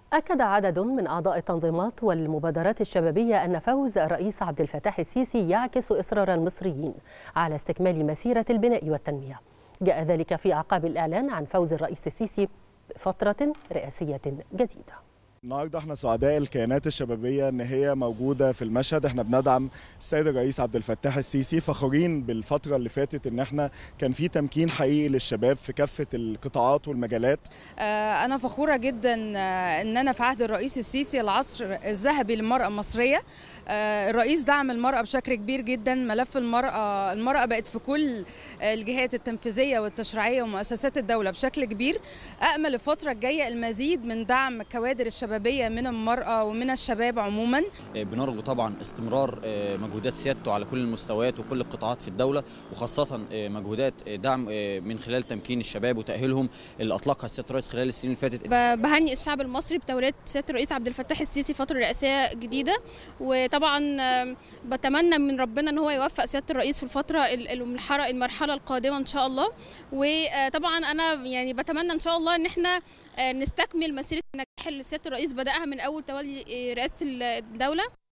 أكد عدد من أعضاء التنظيمات والمبادرات الشبابية أن فوز الرئيس عبد الفتاح السيسي يعكس إصرار المصريين على استكمال مسيرة البناء والتنمية جاء ذلك في أعقاب الإعلان عن فوز الرئيس السيسي بفترة رئاسية جديدة النهارده احنا سعداء الكيانات الشبابيه ان هي موجوده في المشهد احنا بندعم السيد الرئيس عبد الفتاح السيسي فخورين بالفتره اللي فاتت ان احنا كان في تمكين حقيقي للشباب في كافه القطاعات والمجالات انا فخوره جدا ان انا في عهد الرئيس السيسي العصر الذهبي للمراه المصريه الرئيس دعم المراه بشكل كبير جدا ملف المراه المراه بقت في كل الجهات التنفيذيه والتشريعيه ومؤسسات الدوله بشكل كبير امل الفتره الجايه المزيد من دعم كوادر الشباب الشبابيه من المراه ومن الشباب عموما بنرجو طبعا استمرار مجهودات سيادته على كل المستويات وكل القطاعات في الدوله وخاصه مجهودات دعم من خلال تمكين الشباب وتاهيلهم اللي اطلقها سياده الرئيس خلال السنين اللي فاتت بهني الشعب المصري بتوليه سياده الرئيس عبد الفتاح السيسي فتره رئاسيه جديده وطبعا بتمنى من ربنا ان هو يوفق سياده الرئيس في الفتره المرحله المرحله القادمه ان شاء الله وطبعا انا يعني بتمنى ان شاء الله ان احنا نستكمل مسيره النجاح اللي سياده الرئيس بداها من اول تولي رئاسه الدوله